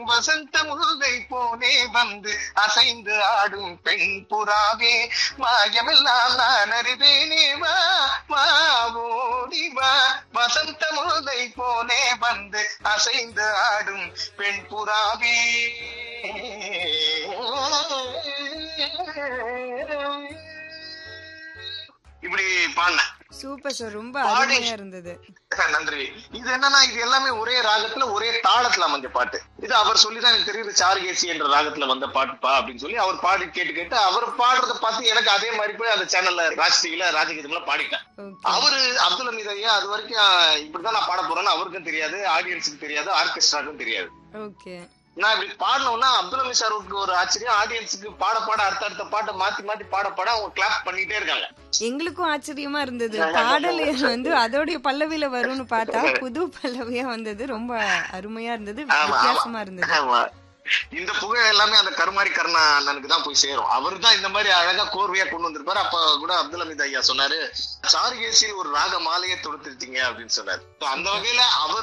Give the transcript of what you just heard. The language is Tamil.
வசந்த முல்லை போலே வந்து அசைந்து ஆடும் பெண் புறாவே மாயமெல்லாம் நான் அறிவேனே வா வா ஓடி வா வசந்த முல்லை போலே வந்து அசைந்து ஆடும் பெண் புறாவே இப்படி பாடினேன் சூப்பர் சார் ரொம்ப பாடி- அருமையா இருந்தது நன்றி இது என்னன்னா இது எல்லாமே ஒரே ராகத்துல ஒரே தாளத்துல அமைஞ்ச பாட்டு இது அவர் சொல்லிதான் எனக்கு தெரியுது சார்கேசி என்ற ராகத்துல வந்த பாட்டுப்பா அப்படின்னு சொல்லி அவர் பாடி கேட்டு கேட்டு அவர் பாடுறத பார்த்து எனக்கு அதே மாதிரி போய் அந்த சேனல்ல ராஜ் டிவில ராஜகீதம்ல பாடிட்டேன் ஓகே அவரு அப்துல் அமீத் ஐயா அது வரைக்கும் அஹ், இப்படிதான் நான் பாட போறேன்னு அவருக்கும் தெரியாது ஆடியன்ஸுக்கு தெரியாது ஆர்கெஸ்ட்ராக்கும் தெரியாது ஓகே நான் இப்படி பாடணும்னா அப்துல் அமீத் சாருக்கு ஒரு ஆச்சரியம் ஆடியன்ஸுக்கு பாட பாட அடுத்த அடுத்த பாட்டை மாத்தி மாத்தி பாட பாட அவங்க கிளாப் பண்ணிட்டே இருக்காங்க எங்களுக்கும் ஆச்சரியமா இருந்தது பாடல் வந்து அதோடைய பல்லவியில வரும்னு பார்த்தா புது பல்லவியா வந்தது ரொம்ப அருமையா இருந்தது ஆமா, ஆமா. வித்தியாசமா இருந்தது ஆமா. இந்த புகழ் எல்லாமே அந்த கருமாரி கருணா அண்ணனுக்கு தான் போய் சேரும் அவர் தான் இந்த மாதிரி அழகா கோர்வையா கொண்டு வந்திருப்பாரு அப்ப கூட அப்துல் அமீத் ஐயா சொன்னாரு சார்கேசியில் ஒரு ராக மாலையே தொடுத்திருக்கீங்க அப்படின்னு சொன்னாரு So, அந்த வகையில அவர்